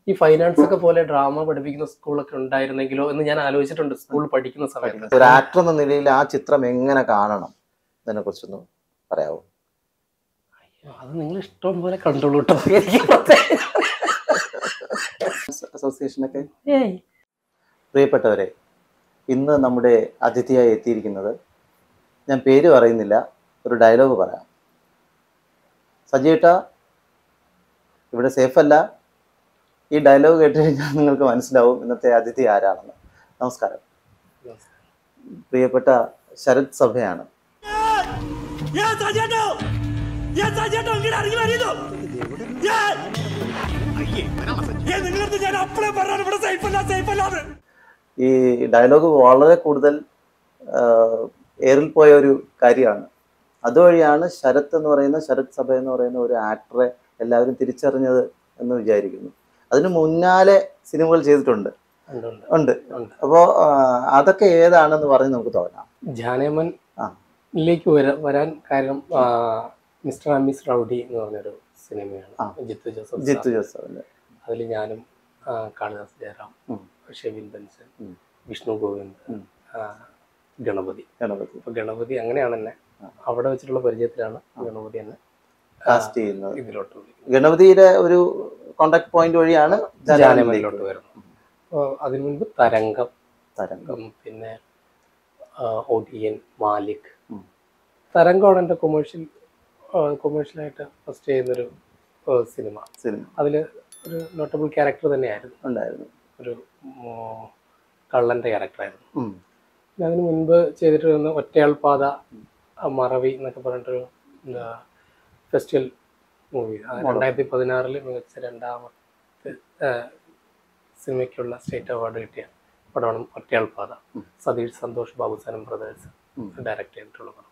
ഈ ഫൈനാൻസ് ഒക്കെ പോലെ ഡ്രാമ പഠിപ്പിക്കുന്ന സ്കൂളൊക്കെ ഉണ്ടായിരുന്നെങ്കിലോ എന്ന് ഞാൻ ആലോചിച്ചിട്ടുണ്ട് സ്കൂൾ പഠിക്കുന്ന സമയത്ത് ഒരു ആക്ടർ എന്ന നിലയിൽ ആ ചിത്രം എങ്ങനെ കാണണം ഇതിനെ കുറിച്ചൊന്ന് പറയാവോ അത് നിങ്ങൾ ഇഷ്ടം പോലെ കണ്ടോളൂ കേട്ടോ എനിക്ക് പ്രത്യേകിച്ച് അസോസിയേഷനൊക്കെ ഏയ് പ്രിയപ്പെട്ടവരെ ഇന്ന് നമ്മുടെ അതിഥിയായി എത്തിയിരിക്കുന്നത് ഞാൻ പേര് പറയുന്നില്ല ഒരു ഡയലോഗ് പറയാം സജീട്ട ഇവിടെ സേഫ് അല്ല ഈ ഡയലോഗ് കേട്ട് കഴിഞ്ഞാൽ നിങ്ങൾക്ക് മനസ്സിലാവും ഇന്നത്തെ അതിഥി ആരാണെന്ന് നമസ്കാരം പ്രിയപ്പെട്ട ശരത് സഭയാണ് ഞാൻ സജേട്ടോ ഞാൻ സജേട്ടോ ഇങ്ങനെ ഇറങ്ങി വരുന്നു ഞാൻ ഞാൻ നിങ്ങളടുത്ത് ഞാൻ അപ്പളേ പറഞ്ഞു ഇവിടെ സേഫ് അല്ല സേഫ് അല്ലാന്ന് ഈ ഡയലോഗ് വളരെ കൂടുതൽ ഏറിൽ പോയ ഒരു കാര്യമാണ് അതുവഴിയാണ് ശരത് എന്ന് പറയുന്ന ശരത് സഭ എന്ന് പറയുന്ന ഒരു ആക്ടറെ എല്ലാവരും തിരിച്ചറിഞ്ഞത് എന്ന് വിചാരിക്കുന്നു അതിന് മുന്നാലെ സിനിമകൾ ചെയ്തിട്ടുണ്ട് ഉണ്ട്, ഉണ്ട്, ഉണ്ട് ഉണ്ട്. അപ്പോൾ അതൊക്കെ ഏതാണെന്ന് പറഞ്ഞ് നമുക്ക് തോന്നാം ജാനേമൻ ആ. ിലേക്ക് വരാൻ കാരണം ആ, മിസ്റ്റർ ആൻഡ് മിസ് റൗഡി എന്ന് പറഞ്ഞൊരു സിനിമയാണ് ആ. ജിത്തു ജോസഫ് ജിത്തു ജോസഫിന്റെ അതിൽ ഞാനും ആ, കാളിദാസ് ജയറാം ഉം. ഷെബിൻ ബെൻസൻ ഉം. വിഷ്ണു ഗോവിന്ദ് ഉം. ആ, ഗണപതി ഗണപതി അപ്പൊ ഗണപതി അങ്ങനെയാണ് എന്നെ ആ. അവിടെ വെച്ചിട്ടുള്ള പരിചയത്തിലാണ് ഗണപതി എന്നെ കാസ്റ്റ് ചെയ്യുന്നത് ഇതിലോട്ട് വിളിക്കുന്നത് ഗണപതിയുടെ ഒരു കോണ്ടാക്ട് പോയിന്റ് വഴിയാണ് ജാനമനിലേക്ക് ജാനമനിലോട്ട് വരുന്നത് അപ്പോൾ അതിനു മുൻപ് തരംഗം തരംഗം ഉം, പിന്നെ ഒടിയൻ മാലിക് ഉം. തരംഗമാണ് എൻ്റെ കൊമേഴ്ഷ്യൽ കൊമേഴ്ഷ്യലായിട്ട് ഫസ്റ്റ് ചെയ്യുന്നൊരു ആ, സിനിമ സിനിമ അതിൽ ഒരു നോട്ടബിൾ ക്യാരക്ടർ തന്നെയായിരുന്നു ഉണ്ടായിരുന്നു ഒരു ഉം, കള്ളൻ്റെ ക്യാരക്ടറായിരുന്നു ഉം. പിന്നെ അതിന് മുൻപ് ചെയ്തിട്ടിരുന്ന ഒറ്റയാൾ പാത ആ, മറവി എന്നൊക്കെ പറഞ്ഞിട്ടൊരു എന്താ ഫെസ്റ്റിവൽ മൂവി രണ്ടായിരത്തി പതിനാറിൽ മികച്ച രണ്ടാമത്തെ ആ, സിനിമയ്ക്കുള്ള സ്റ്റേറ്റ് അവാർഡ് കിട്ടിയ പടമാണ് ഒറ്റയാൾ പാത സതീഷ് സന്തോഷ് ബാബുസാനം ബ്രദേഴ്സ് ഉം. ഡയറക്റ്റ് ചെയ്തിട്ടുള്ള പടം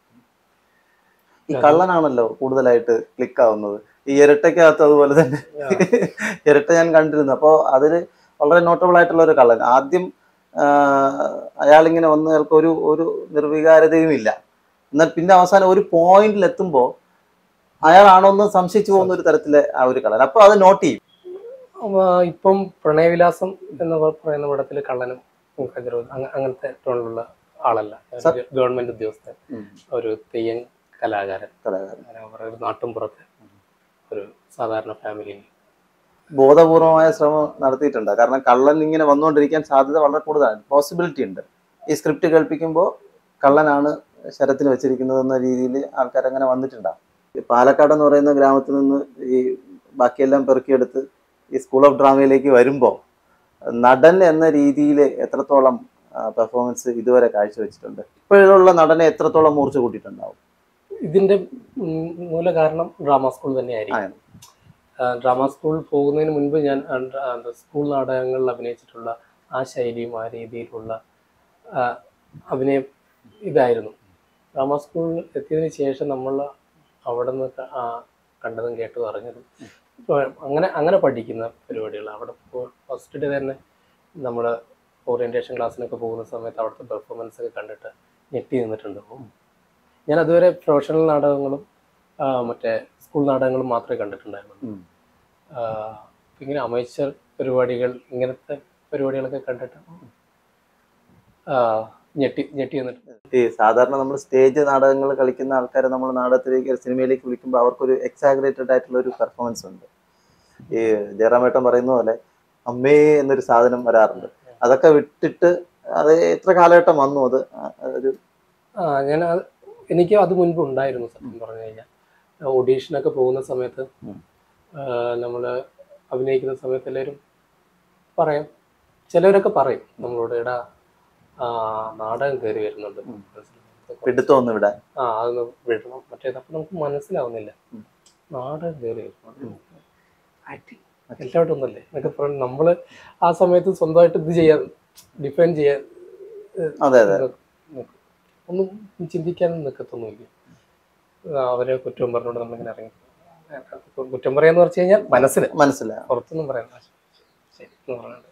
ഈ കള്ളനാണല്ലോ കൂടുതലായിട്ട് ക്ലിക്ക് ആവുന്നത് ഈ ഇരട്ടയ്ക്കകത്ത് അതുപോലെ തന്നെ ഇരട്ട ഞാൻ കണ്ടിരുന്നു അപ്പോൾ അതിൽ വളരെ നോട്ടബിൾ ആയിട്ടുള്ള ഒരു കള്ളൻ ആദ്യം അയാളിങ്ങനെ വന്ന് അയാൾക്ക് ഒരു ഒരു നിർവികാരതയും ഇല്ല എന്നാൽ പിന്നെ അവസാനം ഒരു പോയിന്റിൽ എത്തുമ്പോൾ അയാളാണോ എന്ന് സംശയിച്ചു പോകുന്ന ഒരു തരത്തിലെ ആ ഒരു കള്ളൻ അപ്പോൾ അത് നോട്ട് ചെയ്യും അപ്പൊ ഇപ്പം പ്രണയവിലാസം എന്ന് പറയുന്ന പടത്തിൽ കള്ളനും ഖജറും അങ്ങ- അങ്ങനത്തെ ടോണിലുള്ള ആളല്ല ഒരു ഗവൺമെന്റ് ഉദ്യോഗസ്ഥൻ ഒരു തെയ്യൻ കലാകാരൻ കലാകാരൻ അങ്ങനെ അവരുടെ ഒരു നാട്ടുംപുറത്തെ ഒരു സാധാരണ ഫാമിലി ബോധപൂർവമായ ശ്രമം നടത്തിയിട്ടുണ്ട് കാരണം കള്ളൻ ഇങ്ങനെ വന്നുകൊണ്ടിരിക്കാൻ സാധ്യത വളരെ കൂടുതലാണ് പോസിബിലിറ്റി ഉണ്ട് ഈ സ്ക്രിപ്റ്റ് കേൾപ്പിക്കുമ്പോൾ കള്ളനാണ് ശരത്തിന് വെച്ചിരിക്കുന്നത് എന്ന രീതിയിൽ ആൾക്കാർ അങ്ങനെ വന്നിട്ടുണ്ടാവും ഈ പാലക്കാട് എന്ന് പറയുന്ന ഗ്രാമത്തിൽ നിന്ന് ഈ ബാക്കിയെല്ലാം പെറുക്കിയെടുത്ത് ഈ സ്കൂൾ ഓഫ് ഡ്രാമയിലേക്ക് വരുമ്പോൾ നടൻ എന്ന രീതിയിൽ എത്രത്തോളം പെർഫോമൻസ് ഇതുവരെ കാഴ്ചവെച്ചിട്ടുണ്ട് ഇപ്പോഴുള്ള നടനെ എത്രത്തോളം മൂർച്ച കൂട്ടിയിട്ടുണ്ടാവും ഇതിന്റെ ഉം, മൂല കാരണം ഡ്രാമ സ്കൂൾ തന്നെയായിരിക്കും ആണ്. ഡ്രാമ സ്കൂൾ പോകുന്നതിന് മുൻപ് ഞാൻ ആ, ഡ്ര- ആ, സ്കൂൾ നാടകങ്ങളിൽ അഭിനയിച്ചിട്ടുള്ള ആ ശൈലിയും ആ രീതിയിലുള്ള ആ, അഭിനയം ഇതായിരുന്നു ഡ്രാമ സ്കൂളിൽ എത്തിയതിന് ശേഷം നമ്മൾ അവിടെ നിന്ന് ക- ആ, കണ്ടതും കേട്ടതും അറിഞ്ഞതും ഇപ്പൊ അങ്ങനെ അങ്ങനെ പഠിക്കുന്ന പരിപാടികൾ അവിടെ ഫസ്റ്റ് ഡേ തന്നെ നമ്മൾ ഓറിയൻറ്റേഷൻ ക്ലാസ്സിനൊക്കെ പോകുന്ന സമയത്ത് അവിടുത്തെ പെർഫോമൻസ് ഒക്കെ കണ്ടിട്ട് ഞെട്ടി നിന്നിട്ടുണ്ട് അപ്പം ഞാൻ അതുവരെ പ്രൊഫഷണൽ നാടകങ്ങളും ആ, മറ്റേ സ്കൂൾ നാടകങ്ങളും മാത്രമേ കണ്ടിട്ടുണ്ടായിരുന്നുള്ളൂ ഉം. ആ, ഇങ്ങനെ അമേച്ചർ പരിപാടികൾ ഇങ്ങനത്തെ പരിപാടികളൊക്കെ കണ്ടിട്ട് ആ, ഞെട്ടി ഞെട്ടി നിന്നിട്ടുണ്ട് ഈ സാധാരണ നമ്മൾ സ്റ്റേജ് നാടകങ്ങൾ കളിക്കുന്ന ആൾക്കാരെ നമ്മൾ നാടകത്തിലേക്ക് സിനിമയിലേക്ക് വിളിക്കുമ്പോൾ അവർക്കൊരു എക്സാഗ്രേറ്റഡ് ആയിട്ടുള്ള ഒരു പെർഫോമൻസ് ഉണ്ട് ഈ ജയറാമേട്ടൻ പറയുന്ന പോലെ അമ്മേ എന്നൊരു സാധനം വരാറുണ്ട് അതൊക്കെ വിട്ടിട്ട് അത് എത്ര കാലഘട്ടം വന്നു അത് ആ, ഒരു ആ ഞാൻ അത് എനിക്ക് അത് മുൻപ് ഉണ്ടായിരുന്നു സത്യം പറഞ്ഞു കഴിഞ്ഞാൽ ഓഡീഷനൊക്കെ പോകുന്ന സമയത്ത് ഉം. നമ്മൾ അഭിനയിക്കുന്ന സമയത്ത് എല്ലാവരും പറയും ചിലവരൊക്കെ പറയും നമ്മളോട് എടാ ആ, നാടകം കയറി വരുന്നുണ്ട് പിടുത്തമൊന്നും വിടാൻ ആ അതൊന്ന് വിടണം മറ്റേത് അപ്പം നമുക്ക് മനസ്സിലാവുന്നില്ല നാടകം കയറി വരുന്നുണ്ട് ആക്ടിങ് എല്ലാവരും ഒന്നല്ലേ എന്നൊക്കെ പറഞ്ഞ് നമ്മൾ ആ സമയത്ത് സ്വന്തമായിട്ട് ഇത് ചെയ്യാൻ ഡിഫൈൻ ചെയ്യാൻ അതെ അതെ നിക്കും. ഒന്നും ചിന്തിക്കാനും നിൽക്കത്തൊന്നുമില്ല ആ, അവരെ കുറ്റം പറഞ്ഞുകൊണ്ട് നമ്മളിങ്ങനെ ഇറങ്ങി കുറ്റം പറയാന്ന് പറഞ്ഞു കഴിഞ്ഞാൽ മനസ്സിൽ മനസ്സിലാവും പുറത്തൊന്നും പറയാൻ ശരി എന്ന് പറഞ്ഞിട്ട്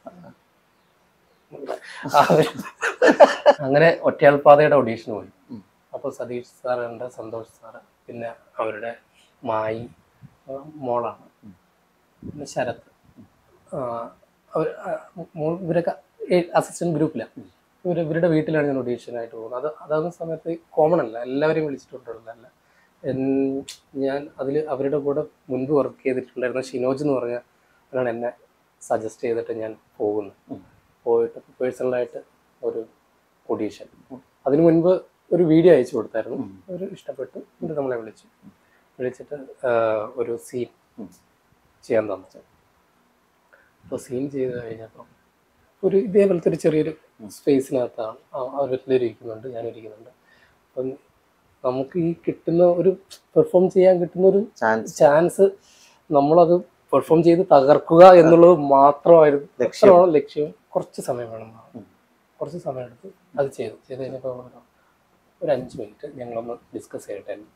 ആ, അങ്ങനെ ഒറ്റയാൾപാതയുടെ ഓഡീഷൻ പോയി ഉം. അപ്പോൾ സതീഷ് സാറുണ്ട് സന്തോഷ് സാറ് പിന്നെ അവരുടെ മായി ആ, മോളാണ് പിന്നെ ശരത്ത് അവർ ഇവരൊക്കെ അസിസ്റ്റന്റ് ഗ്രൂപ്പിലാണ് ഇവർ ഇവരുടെ വീട്ടിലാണ് ഞാൻ ഓഡീഷനായിട്ട് പോകുന്നത് അത് അതാകുന്ന സമയത്ത് കോമൺ അല്ല എല്ലാവരെയും വിളിച്ചിട്ടുള്ളതല്ല എൻ- ഞാൻ അതിൽ അവരുടെ കൂടെ മുൻപ് വർക്ക് ചെയ്തിട്ടുണ്ടായിരുന്ന ഷിനോജ് എന്ന് പറഞ്ഞ അവരാണ് എന്നെ സജസ്റ്റ് ചെയ്തിട്ട് ഞാൻ പോകുന്നത് പോയിട്ട് പേഴ്സണലായിട്ട് ഒരു ഓഡീഷൻ അതിനു മുൻപ് ഒരു വീഡിയോ അയച്ചു കൊടുത്തായിരുന്നു അവർ ഇഷ്ടപ്പെട്ടു എന്നിട്ട് നമ്മളെ വിളിച്ചു വിളിച്ചിട്ട് ആഹ്, ഒരു സീൻ ചെയ്യാൻ തന്നു അപ്പോൾ സീൻ ചെയ്ത് കഴിഞ്ഞപ്പം ഒരു ഇതേപോലത്തെ ഒരു ചെറിയൊരു സ്പേസിനകത്താണ് അവരെല്ലാവരും ഇരിക്കുന്നുണ്ട് ഞാൻ ഇരിക്കുന്നുണ്ട് അപ്പം നമുക്ക് ഈ കിട്ടുന്ന ഒരു പെർഫോം ചെയ്യാൻ കിട്ടുന്ന ഒരു ചാൻസ് ചാൻസ് നമ്മളത് പെർഫോം ചെയ്ത് തകർക്കുക എന്നുള്ളത് മാത്രമായിരുന്നു ലക്ഷ്യം. അത്രയാണ് ലക്ഷ്യം കുറച്ച് സമയം വേണം ഉം. കുറച്ച് സമയം എടുത്ത് അത് ചെയ്തു ചെയ്ത് കഴിഞ്ഞപ്പോൾ ഒരു- ഒരു അഞ്ച് മിനിറ്റ് ഞങ്ങളൊന്ന് ഡിസ്കസ് ചെയ്യട്ടെ എന്നിട്ട്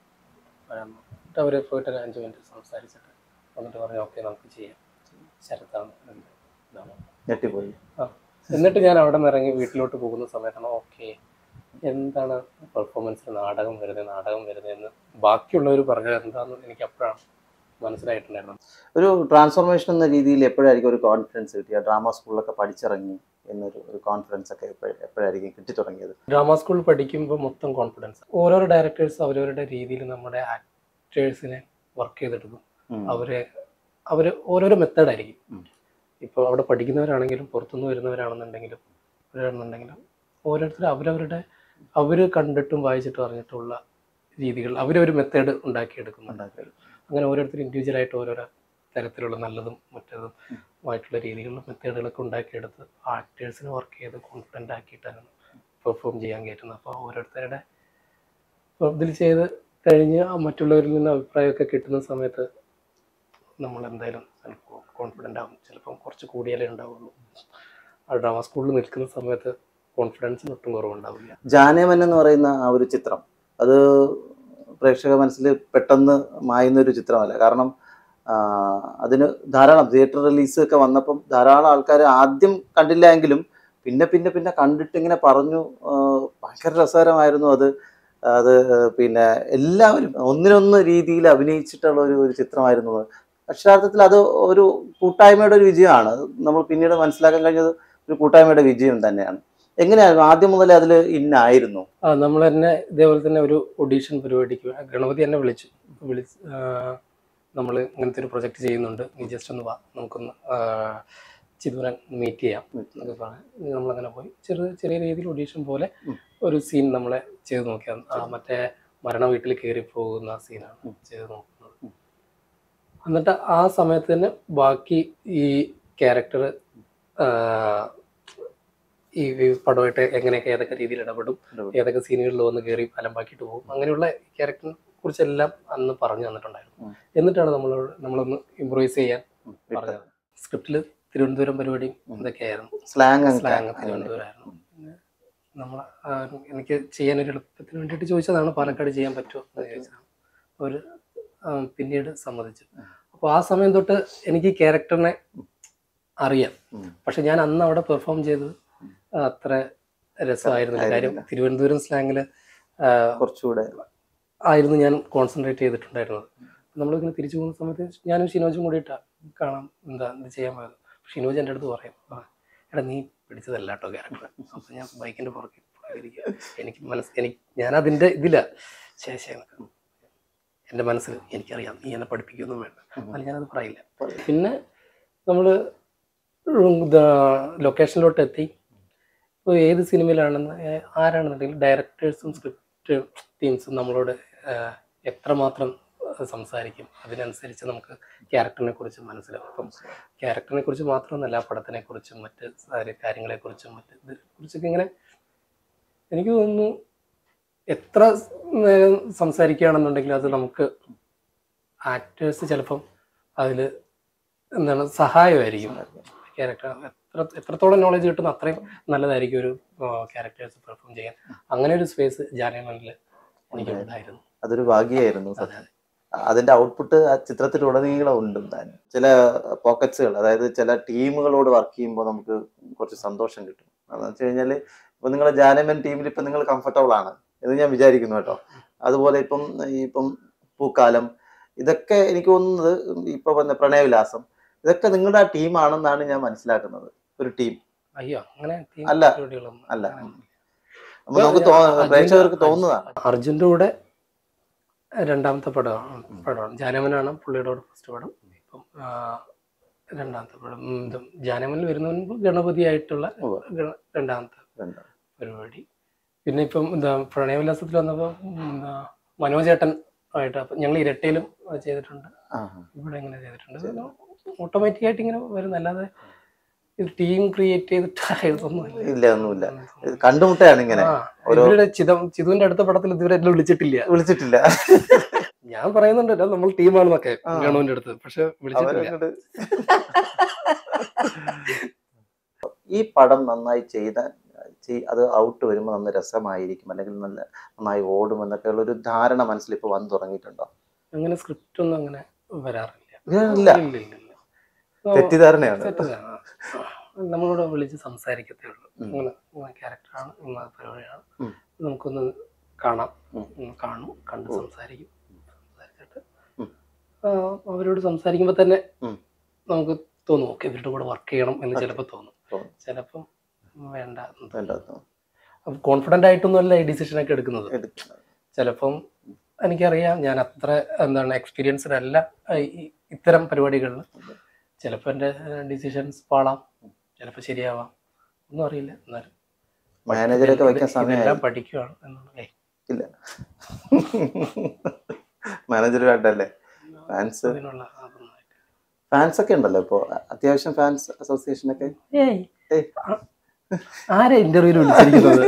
വരാൻ പറഞ്ഞു. എന്നിട്ട് അവർ പോയിട്ട് ഒരു അഞ്ച് മിനിറ്റ് സംസാരിച്ചിട്ട് എന്നിട്ട് പറഞ്ഞു ഓക്കെ നമുക്ക് ചെയ്യാം ശരത്താണ് എൻ്റെ ഇതാണ് ഞെട്ടിപ്പോയി ആ. എന്നിട്ട് ഞാൻ അവിടെ നിന്ന് ഇറങ്ങി വീട്ടിലോട്ട് പോകുന്ന സമയത്താണ് ഓക്കെ എന്താണ് പെർഫോമൻസിൽ നാടകം വരുന്നത് നാടകം വരുന്നതെന്ന് ബാക്കിയുള്ളവർ പറഞ്ഞത് എന്താണെന്ന് എനിക്ക് അപ്പോഴാണ് മനസ്സിലായിട്ടുണ്ടായിരുന്നത് ഒരു ട്രാൻസ്ഫോർമേഷൻ എന്ന രീതിയിൽ എപ്പോഴായിരിക്കും ഒരു കോൺഫിഡൻസ് കിട്ടിയ ഡ്രാമ സ്കൂളിലൊക്കെ പഠിച്ചിറങ്ങി എന്നൊരു ഒരു കോൺഫിഡൻസ് ഒക്കെ എപ്പോഴ- എപ്പോഴായിരിക്കും കിട്ടി തുടങ്ങിയത് ഡ്രാമ സ്കൂൾ പഠിക്കുമ്പോൾ മൊത്തം കോൺഫിഡൻസ് ഓരോരോ ഡയറക്ടേഴ്സ് അവരവരുടെ രീതിയിൽ നമ്മുടെ ആക്ടേഴ്സിനെ വർക്ക് ചെയ്തെടുക്കും ഉം. അവരെ അവർ ഓരോരോ മെത്തേഡായിരിക്കും ഉം. ഇപ്പോൾ അവിടെ പഠിക്കുന്നവരാണെങ്കിലും പുറത്തുനിന്ന് വരുന്നവരാണെന്നുണ്ടെങ്കിലും അവരാണെന്നുണ്ടെങ്കിലും ഓരോരുത്തരും അവരവരുടെ അവർ കണ്ടിട്ടും വായിച്ചിട്ടും അറിഞ്ഞിട്ടുള്ള രീതികൾ അവരൊരു മെത്തേഡ് ഉണ്ടാക്കിയെടുക്കുന്നുണ്ട് ഉണ്ടാക്കി. അങ്ങനെ ഓരോരുത്തരും ഇൻഡിവിജ്വലായിട്ട് ഓരോരോ തരത്തിലുള്ള നല്ലതും മറ്റതും ആയിട്ടുള്ള രീതികളിലും മെത്തേഡുകളൊക്കെ ഉണ്ടാക്കിയെടുത്ത് ആക്ടേഴ്സിനെ വർക്ക് ചെയ്ത് കോൺഫിഡൻ്റ് ആക്കിയിട്ടാണ് പെർഫോം ചെയ്യാൻ കയറ്റുന്നത് അപ്പോൾ ഓരോരുത്തരുടെ ഇതിൽ ചെയ്ത് കഴിഞ്ഞ് ആ മറ്റുള്ളവരിൽ നിന്ന് അഭിപ്രായമൊക്കെ കിട്ടുന്ന സമയത്ത് നമ്മൾ എന്തായാലും കോൺഫിഡൻ്റ് ആവും ചിലപ്പം കുറച്ച് കൂടിയാലേ ഉണ്ടാവുള്ളൂ ആ ഡ്രാമ സ്കൂളിൽ നിൽക്കുന്ന സമയത്ത് കോൺഫിഡൻസിന് ഒട്ടും കുറവുണ്ടാവില്ല ജാനേമൻ എന്ന് പറയുന്ന ആ ഒരു ചിത്രം അത് പ്രേക്ഷക മനസ്സിൽ പെട്ടെന്ന് മായുന്ന ഒരു ചിത്രമല്ല കാരണം ആ, അതിന് ധാരാളം തിയേറ്റർ റിലീസ് ഒക്കെ വന്നപ്പം ധാരാളം ആൾക്കാർ ആദ്യം കണ്ടില്ല എങ്കിലും പിന്നെ പിന്നെ പിന്നെ കണ്ടിട്ട് ഇങ്ങനെ പറഞ്ഞു ആ, ഭയങ്കര രസകരമായിരുന്നു അത് അത് പിന്നെ എല്ലാവരും ഒന്നിനൊന്ന് രീതിയിൽ അഭിനയിച്ചിട്ടുള്ള ഒരു ഒരു ചിത്രമായിരുന്നു അത്. അക്ഷരാർത്ഥത്തിൽ അത് ഒരു കൂട്ടായ്മയുടെ ഒരു വിജയമാണ് അത് നമ്മൾ പിന്നീട് മനസ്സിലാക്കാൻ കഴിഞ്ഞത് ഒരു കൂട്ടായ്മയുടെ വിജയം തന്നെയാണ് എങ്ങനെയായിരുന്നു ആദ്യം മുതലേ അതിൽ ഇന്നായിരുന്നു ആ നമ്മൾ തന്നെ ഇതേപോലെ തന്നെ ഒരു ഒഡീഷൻ പരിപാടിക്ക് ഗണപതി എന്നെ വിളിച്ചു വിളിച്ച് നമ്മൾ ഇങ്ങനത്തെ ഒരു പ്രൊജക്റ്റ് ചെയ്യുന്നുണ്ട് നീ ജസ്റ്റ് ഒന്ന് വാ നമുക്കൊന്ന് ചിതുരൻ മീറ്റ് ചെയ്യാം എന്നൊക്കെ പറഞ്ഞ് നമ്മളങ്ങനെ പോയി ചെറിയ ചെറിയ രീതിയിൽ ഒഡീഷൻ പോലെ ഉം. ഒരു സീൻ നമ്മളെ ചെയ്ത് നോക്കിയാൽ ആ മറ്റേ മരണ വീട്ടിൽ കയറി പോകുന്ന സീനാണ് ചെയ്ത് നോക്കുന്നത് എന്നിട്ട് ആ സമയത്ത് തന്നെ ബാക്കി ഈ ക്യാരക്ടർ ഈ ഈ പടമായിട്ട് എങ്ങനെയൊക്കെ ഏതൊക്കെ രീതിയിൽ ഇടപെടും ഇടപെടും. ഏതൊക്കെ സീനുകളിൽ വന്ന് കയറി അലമ്പാക്കിയിട്ട് പോകും അങ്ങനെയുള്ള ക്യാരക്ടറിനെ കുറിച്ചെല്ലാം അന്ന് പറഞ്ഞു തന്നിട്ടുണ്ടായിരുന്നു ഉം. എന്നിട്ടാണ് നമ്മളോട് നമ്മളൊന്ന് ഇംപ്രൂവൈസ് ചെയ്യാൻ ഉം. പറഞ്ഞത് സ്ക്രിപ്റ്റിൽ തിരുവനന്തപുരം പരിപാടിയും ഇതൊക്കെയായിരുന്നു സ്ലാങ് സ്ലാങ് തിരുവനന്തപുരമായിരുന്നു പിന്നെ നമ്മൾ എനിക്ക് ചെയ്യാൻ ഒരു എളുപ്പത്തിന് വേണ്ടിയിട്ട് ചോദിച്ചതാണ് പാലക്കാട് ചെയ്യാൻ പറ്റുമോ എന്ന് ചോദിച്ചതാണ് അവർ പിന്നീട് സമ്മതിച്ചു അപ്പോൾ ആ സമയം തൊട്ട് എനിക്ക് ഈ ക്യാരക്ടറിനെ അറിയാം ഉം. പക്ഷെ ഞാൻ അന്ന് അവിടെ പെർഫോം ചെയ്തത് അത്ര രസമായിരുന്നില്ല കാര്യം തിരുവനന്തപുരം സ്ലാങ്ങിൽ കുറച്ചുകൂടെ ആയിരുന്നു ഞാൻ കോൺസെൻട്രേറ്റ് ചെയ്തിട്ടുണ്ടായിരുന്നത് നമ്മളിങ്ങനെ തിരിച്ചു പോകുന്ന സമയത്ത് ഞാനും ഷിനോജും കൂടിയിട്ടാ കാണാം എന്താ ഇത് ചെയ്യാൻ പോയത് ഷിനോജ് എൻ്റെ അടുത്ത് പറയും "ആ, എടാ നീ പിടിച്ചതല്ല കേട്ടോ ക്യാരക്ടർ അപ്പം ഞാൻ ബൈക്കിൻ്റെ പുറകെ ഇരിക്കുക. എനിക്ക് മനസ്സ് എനിക്ക് ഞാൻ അതിൻ്റെ ഇതില്ല ശേഷം എൻ്റെ മനസ്സിൽ എനിക്കറിയാം നീ എന്നെ പഠിപ്പിക്കൊന്നും വേണ്ട എന്നാൽ ഞാനത് പറയില്ല പിന്നെ നമ്മൾ ലൊക്കേഷനിലോട്ട് എത്തി ഇപ്പോൾ ഏത് സിനിമയിലാണെന്ന് ഏ- ആരാണെന്നുണ്ടെങ്കിൽ ഡയറക്ടേഴ്സും സ്ക്രിപ്റ്റ് ടീംസും നമ്മളോട് ആ, എത്രമാത്രം ആ, സംസാരിക്കും അതിനനുസരിച്ച് നമുക്ക് ക്യാരക്ടറിനെ കുറിച്ച് മനസ്സിലാവും അപ്പം ക്യാരക്ടറിനെ കുറിച്ച് മാത്രമൊന്നല്ല ആ പടത്തിനെ കുറിച്ചും മറ്റ് കാര്യങ്ങളെ കുറിച്ചും മറ്റ് ഇതിനെ കുറിച്ചൊക്കെ ഇങ്ങനെ എനിക്ക് തോന്നുന്നു എത്ര നേരം സംസാരിക്കുകയാണെന്നുണ്ടെങ്കിൽ അത് നമുക്ക് ആക്ടേഴ്സ് ചിലപ്പം അതിൽ എന്താണ് സഹായമായിരിക്കും ക്യാരക്ടർ എത്ര എത്രത്തോളം നോളജ് കിട്ടുന്ന അത്രയും നല്ലതായിരിക്കും ഒരു ക്യാരക്ടേഴ്സ് പെർഫോം ചെയ്യാൻ അങ്ങനെ ഒരു സ്പേസ് ജാനമണിൽ എനിക്ക് ഉണ്ടായിരുന്നു അതൊരു ഭാഗ്യമായിരുന്നു അതെ അതെ അതിന്റെ ഔട്ട്പുട്ട് ആ ചിത്രത്തിലുടനീളം ഉണ്ട് എന്തായാലും ചില പോക്കറ്റ്സുകൾ അതായത് ചില ടീമുകളോട് വർക്ക് ചെയ്യുമ്പോൾ നമുക്ക് കുറച്ച് സന്തോഷം കിട്ടും അതെന്ന് വെച്ച് കഴിഞ്ഞാൽ ഇപ്പൊ നിങ്ങളെ ജാനമൻ ടീമിൽ ഇപ്പൊ നിങ്ങൾ കംഫർട്ടബിൾ ആണ് എന്ന് ഞാൻ വിചാരിക്കുന്നു കേട്ടോ അതുപോലെ ഇപ്പം ഈ ഇപ്പം പൂക്കാലം ഇതൊക്കെ എനിക്ക് തോന്നുന്നത് ഇപ്പൊ വന്ന പ്രണയവിലാസം ഇതൊക്കെ നിങ്ങളുടെ ആ ടീമാണെന്നാണ് ഞാൻ മനസ്സിലാക്കുന്നത് ഒരു ടീം അയ്യോ അങ്ങനെ team അല്ല. പരിപാടികളൊന്നും അല്ല. അങ്ങനെ അപ്പൊ നമുക്ക് തോ- അർജുന്റെ- പ്രേക്ഷകർക്ക് തോന്നുന്നതാണ് അർജുന്റെ കൂടെ രണ്ടാമത്തെ പടമാണ് പടമാണ് ജാനമനാണ് പുള്ളിയുടെ കൂടെ ഫസ്റ്റ് പടം ഇപ്പം ആ, രണ്ടാമത്തെ പടം ഉം, ഇത് ജാനമനിൽ വരുന്നതിന് മുമ്പ് ഗണപതി ആയിട്ടുള്ള ഉവ്വ്. ഗണ- രണ്ടാമത്തെ രണ്ടാം. പരിപാടി പിന്നെ ഇപ്പം എന്താ പ്രണയവിലാസത്തിൽ വന്നപ്പോൾ എന്താ മനോജേട്ടൻ ആയിട്ട് അപ്പം ഞങ്ങൾ ഇരട്ടയിലും അത് ചെയ്തിട്ടുണ്ട് ആ, ഇവിടെ ഇങ്ങനെ ചെയ്തിട്ടുണ്ട് ഓട്ടോമാറ്റിക് ആയിട്ട് ഇങ്ങനെ വരുന്ന അല്ലാതെ ഇത് ടീം ക്രിയേറ്റ് ചെയ്തിട്ടായതൊന്നുമില്ല ഇല്ല ഒന്നുമില്ല ഇത് കണ്ടുമുട്ടയാണ് ഇങ്ങനെ ആ, ഇവരുടെ ചിതം ചിതുവിന്റെ അടുത്ത പടത്തിൽ ഇതുവരെ എന്നെ വിളിച്ചിട്ടില്ല വിളിച്ചിട്ടില്ല ഞാൻ പറയുന്നുണ്ടല്ലോ നമ്മൾ ടീമാണെന്നൊക്കെ ആ. ഗണുവിന്റെ അടുത്ത് പക്ഷെ വിളിച്ചിട്ടില്ല അവരങ്ങട് ഈ പടം നന്നായി ചെയ്ത ചെയ്- അത് ഔട്ട് വരുമ്പോൾ നല്ല രസമായിരിക്കും അല്ലെങ്കിൽ നല്ല നന്നായി ഓടും എന്നൊക്കെ ഉള്ള ഒരു ധാരണ മനസ്സിൽ ഇപ്പൊ വന്നു തുടങ്ങിയിട്ടുണ്ടോ അങ്ങനെ സ്ക്രിപ്റ്റ് ഒന്നും അങ്ങനെ വരാറില്ല ഇല്ല ഇല്ല, ഇല്ല, ഇല്ല. ഓ, തെറ്റിദ്ധാരണയാണ് തെറ്റിദ്ധാരണ. നമ്മളോട് വിളിച്ച് സംസാരിക്കത്തേ ഉള്ളൂ ഉം. ഇങ്ങനെ ഇങ്ങനെ ക്യാരക്ടറാണ് ഇന്ന പരിപാടിയാണ് ഉം. നമുക്കൊന്ന് കാണാം ഉം. ഉം, കാണും കണ്ട് ഉം. സംസാരിക്കും സംസാരിച്ചിട്ട് ഉം. ആ, അവരോട് സംസാരിക്കുമ്പോൾ തന്നെ ഉം. നമുക്ക് തോന്നും ഓക്കെ ഇവരുടെ കൂടെ വർക്ക് ചെയ്യണം എന്ന് Okay. ചിലപ്പോൾ തോന്നും തോന്നും. ചിലപ്പം വേണ്ട എന്ന് തോന്നും. വേണ്ടാത്ത കോൺഫിഡന്റ് ആയിട്ടൊന്നും അല്ല ഈ ഡിസിഷൻ ഒക്കെ എടുക്കുന്നത് എടുക്കുന്നത് ചിലപ്പം എനിക്കറിയാം ഞാൻ അത്ര എന്താണ് എക്സ്പീരിയൻസ്ഡ് അല്ല ആ, ഈ- ഇത്തരം പരിപാടികളിൽ ചിലപ്പോൾ എൻ്റെ ഡിസിഷൻസ് പാളാം ചിലപ്പോൾ ശരിയാവാം ഒന്നും അറിയില്ല എന്നാലും മാനേജറൊക്കെ ഇത് വയ്ക്കാൻ സമയമായി ഇതെല്ലാം പഠിക്കുകയാണ് എന്നുള്ളത് ഏയ്, ഇല്ല മാനേജറുമായിട്ടല്ലേ ഫാൻസ് അതിനുള്ള അതൊന്നും ആയിട്ട്. ഫാൻസ് ഒക്കെ ഉണ്ടല്ലോ ഇപ്പൊ അത്യാവശ്യം ഫാൻസ് അസോസിയേഷൻ ഒക്കെ ഏയ്, ഏയ്. ആ- ആരാ ഇന്റർവ്യൂവിൽ വിളിച്ചിരിക്കുന്നത്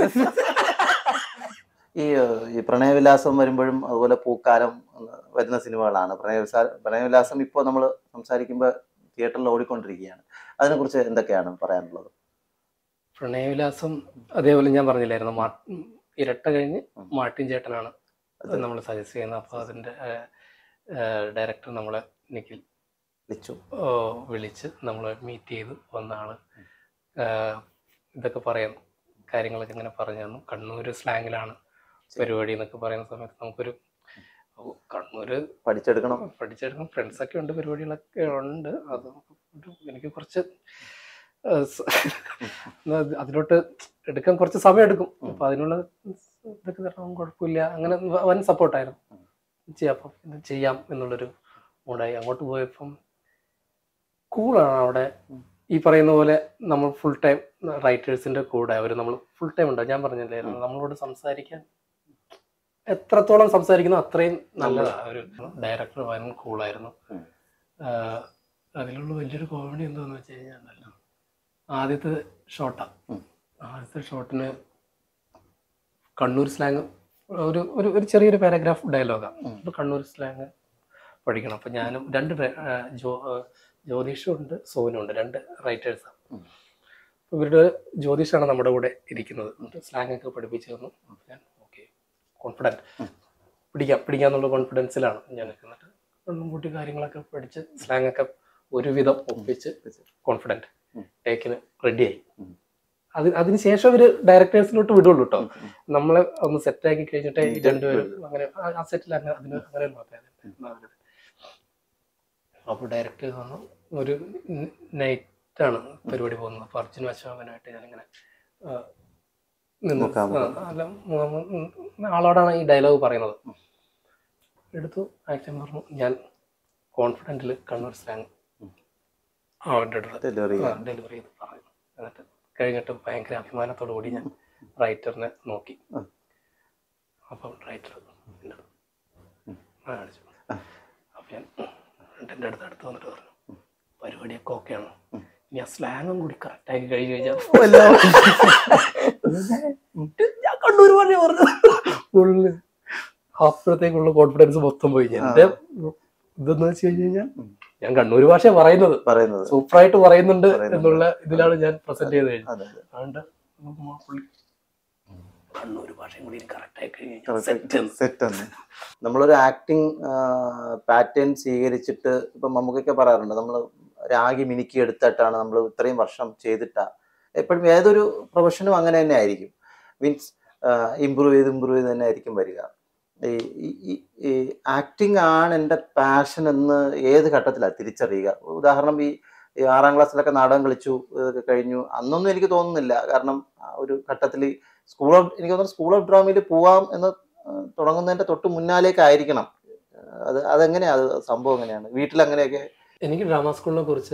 ഈ ഏഹ്, ഈ പ്രണയവിലാസം വരുമ്പോഴും അതുപോലെ പൂക്കാലം എന്ന് വരുന്ന സിനിമകളാണ് പ്രണയവിലാ പ്രണയവിലാസം ഇപ്പോൾ നമ്മൾ സംസാരിക്കുമ്പോൾ തിയേറ്ററിൽ ഓടിക്കൊണ്ടിരിക്കുകയാണ് അതിനെക്കുറിച്ച് എന്തൊക്കെയാണ് പറയാനുള്ളത് പ്രണയവിലാസം അതേപോലെ ഞാൻ പറഞ്ഞില്ലായിരുന്നു മാ- ഇരട്ട കഴിഞ്ഞ് ഉം. മാർട്ടിൻ ചേട്ടനാണ് അത് നമ്മൾ സജസ്റ്റ് ചെയ്യുന്നത് അപ്പോൾ അതിൻ്റെ ഡയറക്ടർ നമ്മളെ നിഖിൽ ലിച്ചു ഓ, വിളിച്ച് നമ്മൾ മീറ്റ് ചെയ്ത് വന്ന ആള് ആ, ഇതൊക്കെ പറയാം കാര്യങ്ങളൊക്കെ ഇങ്ങനെ പറഞ്ഞു തന്നു കണ്ണൂർ സ്ലാങ്ങിലാണ് പരിപാടി എന്നൊക്കെ പറയുന്ന സമയത്ത് നമുക്കൊരു ഓ, കണ്ണൂര് പഠിച്ചെടുക്കണം പഠിച്ചെടുക്കും ഫ്രണ്ട്സൊക്കെ ഉണ്ട് പരിപാടികളൊക്കെ ഉണ്ട് അത് ഒരു- എനിക്ക് കുറച്ച് ആ, സ- എന്നാ അത് അതിലോട്ട് എടുക്കാൻ കുറച്ച് സമയം എടുക്കും അപ്പൊ അതിനുള്ള ഇതൊക്കെ തരണം കുഴപ്പമില്ല അങ്ങനെ വ- വൻ സപ്പോർട്ടായിരുന്നു ചെയ്യാം അപ്പം ഇത് ചെയ്യാം എന്നുള്ളൊരു മൂടായി അങ്ങോട്ട് പോയപ്പം കൂളാണ് അവിടെ ഈ പറയുന്ന പോലെ നമ്മൾ ഫുൾ ടൈം റൈറ്റേഴ്സിന്റെ കൂടെ അവർ നമ്മൾ ഫുൾ ടൈം ഉണ്ടാവും ഞാൻ പറഞ്ഞില്ലായിരുന്നു നമ്മളോട് സംസാരിക്കാൻ എത്രത്തോളം സംസാരിക്കുന്നു അത്രയും നല്ലതാണ് ഒരു ഡയറക്ടർ വൻ കൂളായിരുന്നു ഉം. അതിലുള്ള വലിയൊരു കോമഡി എന്താന്ന് വെച്ച് കഴിഞ്ഞാൽ ഉണ്ടല്ലോ, ആദ്യത്തെ ഷോട്ടാ ഉം. ആദ്യത്തെ ഷോട്ടിന് കണ്ണൂർ സ്ലാങ് ഒരു ഒരു ഒരു ചെറിയൊരു പാരഗ്രാഫ് ഡയലോഗാണ് ഉം. അപ്പോൾ കണ്ണൂർ സ്ലാങ് പഠിക്കണം അപ്പം ഞാനും രണ്ട് പേ- ആ, ജോ ആ, ജ്യോതിഷും ഉണ്ട് സോനും ഉണ്ട് രണ്ട് റൈറ്റേഴ്സാണ് ഉം. ഇവരുടെ ജ്യോതിഷാണ് നമ്മുടെ കൂടെ ഇരിക്കുന്നത് സ്ലാങ് ഒക്കെ പഠിപ്പിച്ചു തന്നു അപ്പോൾ ഞാൻ ഓക്കെ കോൺഫിഡൻറ്റ് പിടിക്കാം പിടിക്കാന്നുള്ള കോൺഫിഡൻസിലാണ് ഞാൻ നിൽക്കുന്നത് കണ്ണും കൂട്ടി കാര്യങ്ങളൊക്കെ പഠിച്ച് സ്ലാങ് ഒക്കെ ഒരുവിധം ഒപ്പിച്ച് കോൺഫിഡൻറ്റ് ഉം. ടേക്കിന് റെഡിയായി ഉം. അത് അതിന് ശേഷം ഇവര് ഡയറക്ടേഴ്സിലോട്ട് വിടുള്ളൂ കേട്ടോ നമ്മളെ ഒന്ന് സെറ്റാക്കി കഴിഞ്ഞിട്ട് ഈ രണ്ടുപേരും അങ്ങനെ ആ- ആ സെറ്റിൽ അങ്ങനെ അതിന് അങ്ങനെ നോക്കാം അപ്പോൾ ഡയറക്ടർ വന്നു ഒരു നൈറ്റാണ് പരിപാടി പോകുന്നത് അപ്പോൾ അർജുൻ അശോകനായിട്ട് ഞാനിങ്ങനെ ആ, നിന്ന് മുഖാമുഖം. ആ, അല്ല മു- മു- ഉം, ആളോടാണ് ഈ ഡയലോഗ് പറയുന്നത് എടുത്തു ആക്ഷൻ പറഞ്ഞു ഞാൻ കോൺഫിഡൻറ്റിൽ കണ്ണൂർ സ്ലാങ് അവൻ്റെ അടുത്ത് ഡെലിവറി ഡെലിവറി ചെയ്ത് പറഞ്ഞു എന്നിട്ട് കഴിഞ്ഞിട്ട് ഭയങ്കര അഭിമാനത്തോടു കൂടി ഞാൻ റൈറ്ററിനെ നോക്കി ഉം. അപ്പം റൈറ്റർ കാണിച്ചു അപ്പം ഞാൻ എൻ്റെ അടുത്ത് അടുത്ത് വന്നിട്ട് പറഞ്ഞു പരിപാടിയൊക്കെ ഓക്കെയാണ് ഇനി ആ സ്ലാങ്ങും കൂടി കറക്റ്റാക്കി കഴിഞ്ഞ് കഴിഞ്ഞാൽ ഞാൻ കണ്ണൂർ പറഞ്ഞു പറഞ്ഞു ഫുള്ള് അപ്പോഴത്തേക്കുള്ള കോൺഫിഡൻസ് മൊത്തം പോയി എന്റെ ഇതെന്ന് വെച്ച് കഴിഞ്ഞ് കഴിഞ്ഞാൽ ഞാൻ കണ്ണൂർ ഭാഷ പറയുന്നത് പറയുന്നത് സൂപ്പറായിട്ട് പറയുന്നുണ്ട് പറയുന്നുണ്ട്. എന്നുള്ള ഇതിലാണ് ഞാൻ പ്രസന്റ് ചെയ്ത് കഴിഞ്ഞത് അതെ അതെ അതുകൊണ്ട് നമുക്ക് ആ പുള്ളി കണ്ണൂർ ഭാഷയും കൂടി കറക്റ്റ് ആയി കഴിഞ്ഞാൽ സെറ്റ് സെറ്റ് ആണ് നമ്മളൊരു ആക്ടിങ് പാറ്റേൺ സ്വീകരിച്ചിട്ട് ഇപ്പൊ നമുക്കൊക്കെ പറയാറുണ്ട് നമ്മൾ രാഗി മിനുക്കി എടുത്തിട്ടാണ് നമ്മൾ ഇത്രയും വർഷം ചെയ്തിട്ടാ എപ്പോഴും ഏതൊരു പ്രൊഫഷനും അങ്ങനെ തന്നെ ആയിരിക്കും മീൻസ് ഇമ്പ്രൂവ് ചെയ്ത് ഇമ്പ്രൂവ് ചെയ്ത് തന്നെ ആയിരിക്കും വരിക ഈ ആക്ടിങ് ആണ് എൻ്റെ പാഷൻ എന്ന് ഏത് ഘട്ടത്തിലാണ് തിരിച്ചറിയുക ഉദാഹരണം ഈ ഈ ആറാം ക്ലാസ്സിലൊക്കെ നാടകം കളിച്ചു ഇതൊക്കെ കഴിഞ്ഞു അന്നൊന്നും എനിക്ക് തോന്നുന്നില്ല കാരണം ആ ഒരു ഘട്ടത്തിൽ സ്കൂൾ ഓഫ് എനിക്ക് തോന്നുന്നു സ്കൂൾ ഓഫ് ഡ്രാമയിൽ പോവാം എന്ന് ആ, തുടങ്ങുന്നതിന്റെ തൊട്ട് മുന്നാലേക്കായിരിക്കണം അത് അതെങ്ങനെയാ അത് സംഭവം എങ്ങനെയാണ് വീട്ടിൽ അങ്ങനെയൊക്കെ എനിക്ക് ഡ്രാമ സ്കൂളിനെ കുറിച്ച്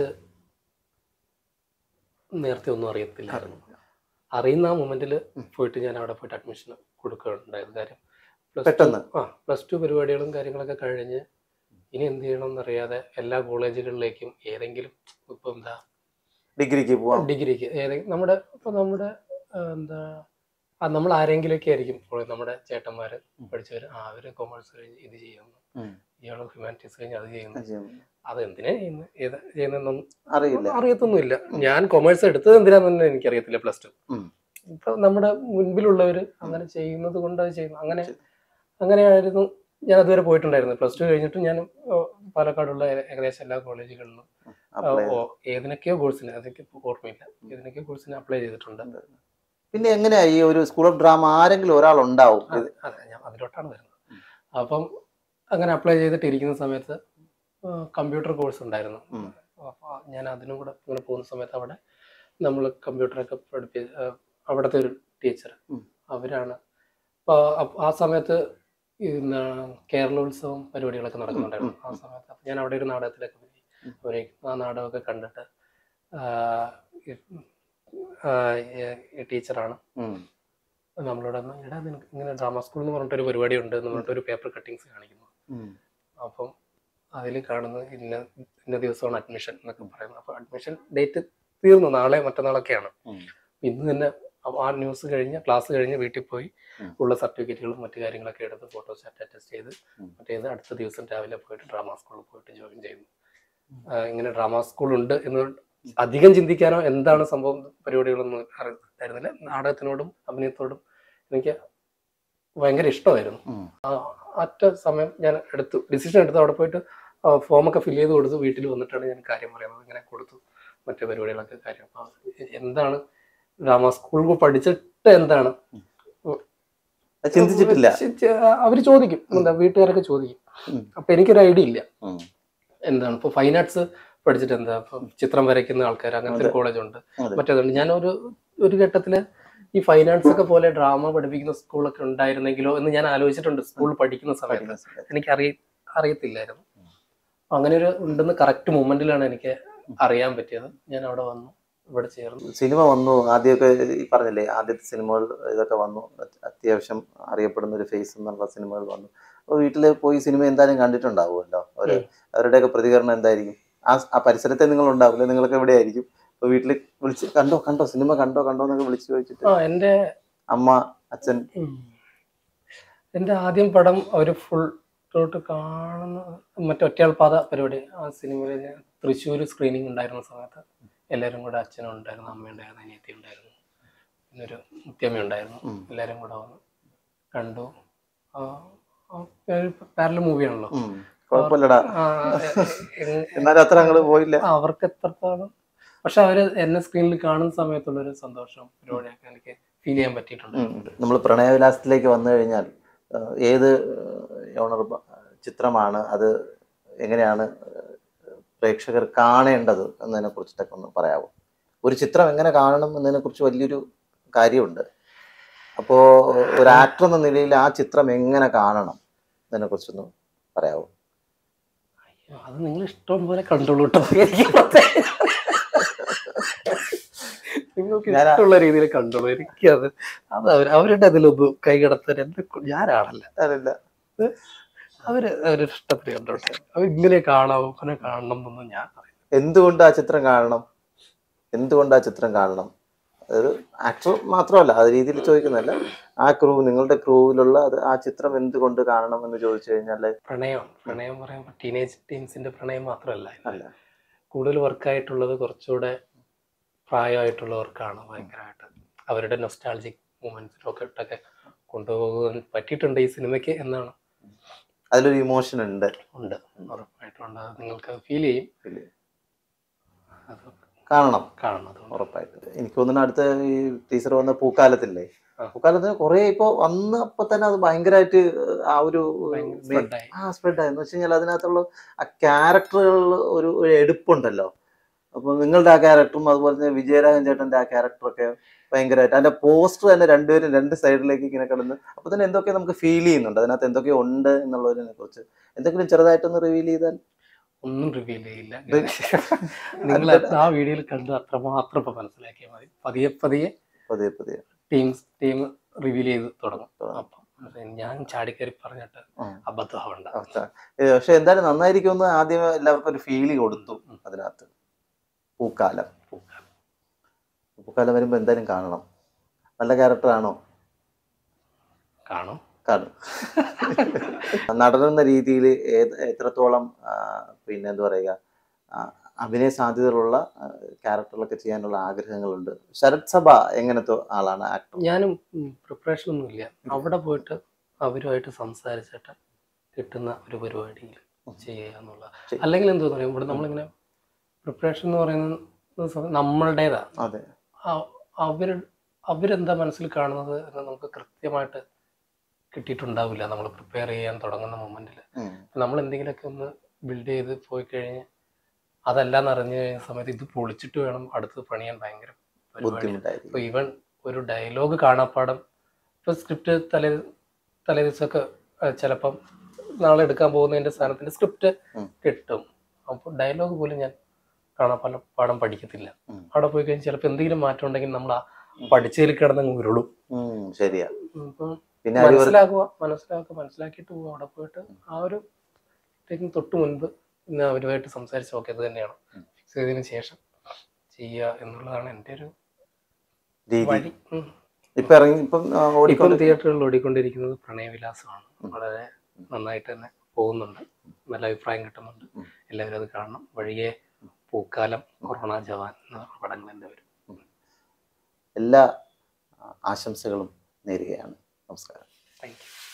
നേരത്തെ ഒന്നും അറിയത്തില്ലായിരുന്നു അറിയുന്ന ആ മൊമെന്റിൽ പോയിട്ട് ഞാൻ അവിടെ പോയിട്ട് അഡ്മിഷൻ കൊടുക്കുകയുണ്ടായത് കാര്യം പ്ലസ് പെട്ടെന്ന്? ആ പ്ലസ് ടു പരിപാടികളും കാര്യങ്ങളൊക്കെ കഴിഞ്ഞ് ഇനി എന്ത് ചെയ്യണം എന്നറിയാതെ എല്ലാ കോളേജുകളിലേക്കും ഏതെങ്കിലും ഇപ്പം എന്താ ഡിഗ്രിക്ക് പോവാം ഡിഗ്രിക്ക് ഏതെങ്കിലും നമ്മുടെ ഇപ്പൊ നമ്മുടെ ആ, എന്താ ആ, നമ്മൾ ആരെങ്കിലുമൊക്കെ ആയിരിക്കും ഇപ്പോൾ നമ്മുടെ ചേട്ടന്മാര് പഠിച്ചവര് ആ അവര് കൊമേഴ്സ് കഴിഞ്ഞ് ഇത് ചെയ്യുന്നു ഉം. ഇയാള് ഹ്യൂമാനിറ്റീസ് കഴിഞ്ഞ് അത് ചെയ്യുന്നു ചെയ്യും. അത് എന്തിനാ ചെയ്യുന്നത് ഏത് ചെയ്യുന്നതെന്നൊന്നും അറിയില്ല അറിയത്തൊന്നുമില്ല ഞാൻ കൊമേഴ്സ് എടുത്തത് എന്തിനാന്ന് എനിക്കറിയത്തില്ല പ്ലസ് ടു ഉം. ഇപ്പൊ നമ്മുടെ മുൻപിലുള്ളവര് അങ്ങനെ ചെയ്യുന്നത് കൊണ്ട് അത് ചെയ്യുന്നു അങ്ങനെ അങ്ങനെയായിരുന്നു ഞാൻ അതുവരെ പോയിട്ടുണ്ടായിരുന്നു പ്ലസ് ടു കഴിഞ്ഞിട്ട് ഞാൻ ഓ, പാലക്കാടുള്ള ഏ- ഏകദേശം എല്ലാ കോളേജുകളിലും ആ, apply ഓ, ഏതിനൊക്കെയോ കോഴ്സിന് അതൊക്കെ ഇപ്പൊ ഓർമ്മയില്ല ഏതിനൊക്കെയോ കോഴ്സിന് അപ്ലൈ ചെയ്തിട്ടുണ്ട് പിന്നെ എങ്ങനെയാ ഈ ഒരു സ്കൂൾ ഓഫ് ഡ്രാമ ആരെങ്കിലും ഒരാൾ ഉണ്ടാവും അതെ അതെ, ഞാൻ അതിലോട്ടാണ് വരുന്നത് അപ്പം അങ്ങനെ അപ്ലൈ ചെയ്തിട്ട് ഇരിക്കുന്ന സമയത്ത് കമ്പ്യൂട്ടർ കോഴ്സ് ഉണ്ടായിരുന്നു ഉം. അപ്പൊ ഞാൻ അതിനും കൂടെ ഇങ്ങനെ പോകുന്ന സമയത്ത് അവിടെ നമ്മൾ കമ്പ്യൂട്ടറൊക്കെ പഠിപ്പി ആ, അവിടുത്തെ ഒരു ടീച്ചർ ഉം. അവരാണ് അപ്പൊ അപ്പ- ആ സമയത്ത് ഈ എന്താണ് കേരളോത്സവം പരിപാടികളൊക്കെ നടക്കുന്നുണ്ടായിരുന്നു ആ സമയത്ത് അപ്പൊ ഞാൻ അവിടെ ഒരു നാടകത്തിലൊക്കെ പോയി അവരെ ആ നാടകമൊക്കെ കണ്ടിട്ട് ആ, ഈ- ആ, ഈ- ഈ ടീച്ചറാണ് ഉം. നമ്മളോട് അന്ന് എടാ നിനക്ക് ഇങ്ങനെ ഡ്രാമ സ്കൂൾ എന്ന് പറഞ്ഞിട്ട് ഒരു പരിപാടി ഉണ്ട് എന്ന് പറഞ്ഞിട്ട് ഒരു പേപ്പർ കട്ടിങ്സ് കാണിക്കുന്നു ഉം. അപ്പം അതിൽ കാണുന്നത് ഇന്ന ഇന്ന ദിവസമാണ് അഡ്മിഷൻ എന്നൊക്കെ പറയുന്നത് അപ്പോൾ അഡ്മിഷൻ ഡേറ്റ് തീർന്നു നാളെ മറ്റന്നാളൊക്കെയാണ് ഉം. ഇന്ന് തന്നെ അപ്പൊ ആ ന്യൂസ് കഴിഞ്ഞ് ക്ലാസ് കഴിഞ്ഞ് വീട്ടിൽ പോയി ഉം. ഉള്ള സർട്ടിഫിക്കറ്റുകളും മറ്റു കാര്യങ്ങളൊക്കെ എടുത്ത് ഫോട്ടോസ് അറ്റസ്റ്റ് ചെയ്ത് ഉം. മറ്റേത് അടുത്ത ദിവസം രാവിലെ പോയിട്ട് ഡ്രാമ സ്കൂളിൽ പോയിട്ട് ജോയിൻ ചെയ്യുന്നു ആ, ഇങ്ങനെ ഡ്രാമ സ്കൂൾ ഉണ്ട് എന്ന് അധികം ചിന്തിക്കാനോ എന്താണ് സംഭവം പരിപാടികളൊന്നും അറിയുന്നില്ല നാടകത്തിനോടും അഭിനയത്തോടും എനിക്ക് ഭയങ്കര ഇഷ്ടമായിരുന്നു ഉം. ആ അറ്റ സമയം ഞാൻ എടുത്തു ഡിസിഷൻ എടുത്ത് അവിടെ പോയിട്ട് ഫോമൊക്കെ ഫില്ല് ചെയ്ത് കൊടുത്ത് വീട്ടിൽ വന്നിട്ടാണ് ഞാൻ കാര്യം പറയുന്നത് ഇങ്ങനെ കൊടുത്തു മറ്റു പരിപാടികളൊക്കെ കാര്യം അപ്പൊ എന്താണ് ഡ്രാമ സ്കൂളിൽ പഠിച്ചിട്ട് എന്താണ് അത് ചിന്തിച്ചിട്ടില്ല അവർ ചോദിക്കും എന്താ വീട്ടുകാരൊക്കെ ചോദിക്കും ഉം. അപ്പൊ എനിക്കൊരു ഐഡിയ ഇല്ല ഉം. എന്താണ് ഇപ്പൊ ഫൈൻ ആർട്സ് പഠിച്ചിട്ട് എന്താ ഇപ്പൊ ചിത്രം വരയ്ക്കുന്ന ആൾക്കാർ അങ്ങനത്തെ ഒരു കോളേജ് ഉണ്ട് അതെ. മറ്റേതുണ്ട് ഞാനൊരു ഒരു ഘട്ടത്തില് ഈ ഫൈൻ ആർട്സ് ഒക്കെ പോലെ ഡ്രാമ പഠിപ്പിക്കുന്ന സ്കൂളൊക്കെ ഉണ്ടായിരുന്നെങ്കിലോ എന്ന് ഞാൻ ആലോചിച്ചിട്ടുണ്ട് സ്കൂൾ പഠിക്കുന്ന സമയത്ത് എനിക്ക് അറിയ അറിയത്തില്ലായിരുന്നു അങ്ങനെ ഒരു ഉണ്ടെന്ന് കറക്റ്റ് മൊമെന്റിലാണ് എനിക്ക് അറിയാൻ പറ്റിയത് ഞാൻ അവിടെ വന്നു ഇവിടെ ചേർന്നു സിനിമ വന്നു ആദ്യമൊക്കെ ഈ പറഞ്ഞില്ലേ ആദ്യത്തെ സിനിമകൾ ഇതൊക്കെ വന്നു അത്യാവശ്യം അറിയപ്പെടുന്ന ഒരു ഫേസ് എന്നുള്ള സിനിമകൾ വന്നു അപ്പോൾ വീട്ടിൽ പോയി സിനിമ എന്തായാലും കണ്ടിട്ടുണ്ടാവുമല്ലോ അവര് ഉം. അവരുടെയൊക്കെ പ്രതികരണം എന്തായിരിക്കും ആ ആ പരിസരത്തെ നിങ്ങൾ ഉണ്ടാവില്ല നിങ്ങളൊക്കെ എവിടെയായിരിക്കും അപ്പോൾ വീട്ടിൽ വിളിച്ച് കണ്ടോ കണ്ടോ സിനിമ കണ്ടോ കണ്ടോ എന്നൊക്കെ വിളിച്ച് ചോദിച്ചിട്ട് ആ എൻ്റെ അമ്മ അച്ഛൻ എൻ്റെ ആദ്യം പടം ഒരു ഫുൾ തൊട്ട് കാണുന്ന മറ്റേ ഒറ്റയാൾപാത പരിപാടി ആ സിനിമയിൽ ഞാൻ തൃശ്ശൂർ സ്ക്രീനിങ് ഉണ്ടായിരുന്ന സമയത്ത് എല്ലാവരും കൂടെ അച്ഛനും ഉണ്ടായിരുന്നു അമ്മയുണ്ടായിരുന്നു അനിയത്തി ഉണ്ടായിരുന്നു പിന്നെ ഒരു മുത്തിയമ്മ ഉണ്ടായിരുന്നു ഉം. എല്ലാവരും കൂടെ വന്നു കണ്ടു പാരല മൂവിയാണല്ലോ ഉം. കുഴപ്പമില്ലടാ ആ, എ- എ- എന്നാലും അത്ര അങ്ങോട്ട് പോയില്ല ആ, അവർക്ക് എത്രത്തോളം പക്ഷെ അവര് എന്നെ സ്ക്രീനിൽ കാണുന്ന സമയത്തുള്ള ഒരു സന്തോഷം പരിപാടിയൊക്കെ എനിക്ക് ഫീൽ ചെയ്യാൻ പറ്റിയിട്ടുണ്ട് നമ്മൾ പ്രണയവിലാസത്തിലേക്ക് വന്നു കഴിഞ്ഞാൽ ആ, ഏത് ഓണർ ചിത്രമാണ് അത് എങ്ങനെയാണ് പ്രേക്ഷകർ കാണേണ്ടത് എന്നതിനെ കുറിച്ചിട്ടൊക്കെ ഒന്ന് പറയാമോ ഒരു ചിത്രം എങ്ങനെ കാണണം എന്നതിനെ കുറിച്ച് വലിയൊരു കാര്യമുണ്ട് അപ്പോൾ ഒരു ആക്ടർ എന്ന നിലയിൽ ആ ചിത്രം എങ്ങനെ കാണണം എന്നതിനെ കുറിച്ചൊന്ന് പറയാമോ അത് നിങ്ങൾ ഇഷ്ടം പോലെ കണ്ടോളൂ കേട്ടോ എനിക്ക് പ്രത്യേക- നിങ്ങൾക്ക് ഞാനാ- ഇഷ്ടമുള്ള രീതിയിൽ കണ്ടോളൂ എനിക്കത് അത് അവർ അവരുടെ അതിലൊന്ന് കൈകടത്താൻ എന്നെ കൊ- ഞാനാണല്ല അറിയില്ല അവര് അവരുടെ ഇഷ്ടത്തിന് കണ്ടോട്ടെ അവർ ഇങ്ങനെ കാണാവോ അങ്ങനെ കാണണം എന്നൊന്നും ഞാൻ പറയില്ല. എന്തുകൊണ്ട് ആ ചിത്രം കാണണം എന്തുകൊണ്ട് ആ ചിത്രം കാണണം അതൊരു ആക്ടർ മാത്രമല്ല അത് രീതിയിൽ ചോദിക്കുന്നതല്ല ആ ക്രൂ നിങ്ങളുടെ ക്രൂവിലുള്ള അത് ആ ചിത്രം എന്തുകൊണ്ട് കാണണം എന്ന് ചോദിച്ചു കഴിഞ്ഞാൽ പ്രണയം പ്രണയം പറയുമ്പോൾ ടീനേജ് ടീംസിന്റെ പ്രണയം മാത്രമല്ല അല്ല കൂടുതൽ വർക്കായിട്ടുള്ളത് കുറച്ചുകൂടെ പ്രായമായിട്ടുള്ളവർക്കാണ് ഭയങ്കരമായിട്ട് അവരുടെ നൊസ്റ്റാൾജിക് മൂമെന്റ്സിലൊക്കെ ഇട്ടൊക്കെ കൊണ്ടുപോകാൻ പറ്റിയിട്ടുണ്ട് ഈ സിനിമയ്ക്ക് എന്നാണ് അതിലൊരു ഇമോഷൻ ഉണ്ട് ഉണ്ട് ഉറപ്പായിട്ടുണ്ട് അത് നിങ്ങൾക്ക് ഫീൽ ചെയ്യും ഇതില്. അത് കാണണം കാണണം അതുകൊണ്ട് ഉറപ്പായിട്ട് എനിക്ക് തോന്നുന്നു അടുത്ത ഈ ടീച്ചർ വന്ന പൂക്കാലത്തില്ലേ ആ. പൂക്കാലത്തിന് കുറെ ഇപ്പൊ വന്നപ്പോ തന്നെ അത് ഭയങ്കരമായിട്ട് ആ ഒരു ഭയങ്കര മെ- spread ആയി. ആ സ്പ്രെഡ് ആയി എന്ന് വെച്ച് കഴിഞ്ഞാൽ അതിനകത്തുള്ള ആ ക്യാരക്ടറുകളിൽ ഒരു ഒരു എടുപ്പുണ്ടല്ലോ അപ്പൊ നിങ്ങളുടെ ആ ക്യാരക്ടറും അതുപോലെ തന്നെ വിജയരാഘവൻ ചേട്ടന്റെ ആ ക്യാരക്ടറൊക്കെ ഭയങ്കരമായിട്ട് അതിന്റെ പോസ്റ്റർ തന്നെ രണ്ടുപേരും രണ്ട് സൈഡിലേക്ക് ഇങ്ങനെ കിടന്ന് അപ്പൊ തന്നെ എന്തൊക്കെ നമുക്ക് ഫീൽ ചെയ്യുന്നുണ്ട് അതിനകത്ത് എന്തൊക്കെ ഉണ്ട് എന്നുള്ളതിനെ കുറിച്ച് എന്തെങ്കിലും ചെറുതായിട്ടൊന്ന് റിവീൽ ചെയ്താൽ ഒന്നും റിവീൽ ചെയ്യില്ല Re- നിങ്ങൾ ആ വീഡിയോയിൽ കണ്ട് അത്രമാത്രം ഇപ്പൊ മനസ്സിലാക്കിയാൽ മതി പതിയെ പതിയെ പതിയെ പതിയെ ടീംസ് ടീം റിവീൽ ചെയ്ത് തുടങ്ങും തുടങ്ങും. അപ്പം അത് ഞാൻ ചാടിക്കയറി പറഞ്ഞിട്ട് ആ. അബദ്ധമാവണ്ട അവസ്ഥ. ഏ, പക്ഷെ എന്തായാലും നന്നായിരിക്കുമെന്ന് ആദ്യം എല്ലാവർക്കും ഒരു ഫീല് കൊടുത്തു ഉം. അതിനകത്ത് പൂക്കാലം പൂക്കാലം. പൂക്കാലം വരുമ്പോ എന്തായാലും കാണണം നല്ല ക്യാരക്ടർ ആണോ കാണും കാണും നടനെന്ന രീതിയിൽ ഏത് എത്രത്തോളം ആ, പിന്നെ എന്താ പറയുക ആ, അഭിനയ സാധ്യതകളുള്ള ക്യാരക്ടറിലൊക്കെ ചെയ്യാനുള്ള ആഗ്രഹങ്ങളുണ്ട് ശരത് സഭ എങ്ങനത്തെ ആളാണ് ആക്ടർ ഞാനും പ്രിപ്പറേഷൻ ഒന്നും ഇല്ല അവിടെ പോയിട്ട് അവരുമായിട്ട് സംസാരിച്ചിട്ട് കിട്ടുന്ന ഒരു പരിപാടിയിൽ ചെയ്യുക എന്നുള്ള ശരി. അല്ലെങ്കിൽ എന്തോ പറയും ഇവിടെ നമ്മളിങ്ങനെ പ്രിപ്പറേഷൻ എന്ന് പറയുന്നത് സ- നമ്മളുടേതാണ് അതെ ആ- അവര് അവരെന്താ മനസ്സിൽ കാണുന്നത് എന്ന് നമുക്ക് കൃത്യമായിട്ട് കിട്ടിയിട്ടുണ്ടാവില്ല നമ്മൾ പ്രിപ്പയർ ചെയ്യാൻ തുടങ്ങുന്ന മൊമെന്റിൽ ഉം. നമ്മൾ എന്തെങ്കിലുമൊക്കെ ഒന്ന് ബിൽഡ് ചെയ്ത് പോയി കഴിഞ്ഞ് അതല്ല എന്ന് അറിഞ്ഞു കഴിഞ്ഞ സമയത്ത് ഇത് പൊളിച്ചിട്ട് വേണം അടുത്ത് പണിയാൻ ഭയങ്കര പരിപാടി ബുദ്ധിമുട്ടായിരിക്കും ഇപ്പൊ ഈവൻ ഒരു ഡയലോഗ് കാണാപ്പാടം ഇപ്പൊ സ്ക്രിപ്റ്റ് തലേ തലേ ദിവസമൊക്കെ ചിലപ്പം നാളെ എടുക്കാൻ പോകുന്നതിന്റെ സ്ഥാനത്തിന്റെ സ്ക്രിപ്റ്റ് ഉം. കിട്ടും അപ്പോൾ ഡയലോഗ് പോലും ഞാൻ കാണാപ്പാടം പാടം പഠിക്കത്തില്ല ഉം. അവിടെ പോയി കഴിഞ്ഞാൽ ചിലപ്പോൾ എന്തെങ്കിലും മാറ്റം ഉണ്ടെങ്കിൽ നമ്മൾ ആ പഠിച്ചതിൽ കിടന്നങ്ങ് ഉരുളും ഉം, ശരിയാ അപ്പം പിന്നെ ആര് പറ- മനസ്സിലാക്കുക മനസ്സിലാക്കുക മനസ്സിലാക്കിയിട്ട് പോവുക അവിടെ പോയിട്ട് ആ ഒരു ഇതിന് തൊട്ട് മുൻപ് ഇന്ന് അവരുമായിട്ട് സംസാരിച്ച് ഓക്കെ ഇത് തന്നെയാണ് ഉം. ഫിക്സ് ചെയ്തതിന് ശേഷം ചെയ്യുക എന്നുള്ളതാണ് എൻ്റെ ഒരു രീതി വഴി ഉം. ഇപ്പൊ ഇറങ്ങി ഇപ്പം ആ, ഇപ്പം ഓടിക്കൊണ്ട് തിയേറ്ററുകളിൽ ഓടിക്കൊണ്ടിരിക്കുന്നത് പ്രണയവിലാസമാണ് വളരെ നന്നായിട്ട് തന്നെ പോകുന്നുണ്ട് നല്ല അഭിപ്രായം കിട്ടുന്നുണ്ട് ഉം. എല്ലാവരും അത് കാണണം വഴിയെ പൂക്കാലം കൊറോണ ജവാൻ എന്ന പടങ്ങൾ എൻ്റെ വരും എല്ലാ ആ, ആശംസകളും നേരുകയാണ് നമസ്കാരം താങ്ക് യു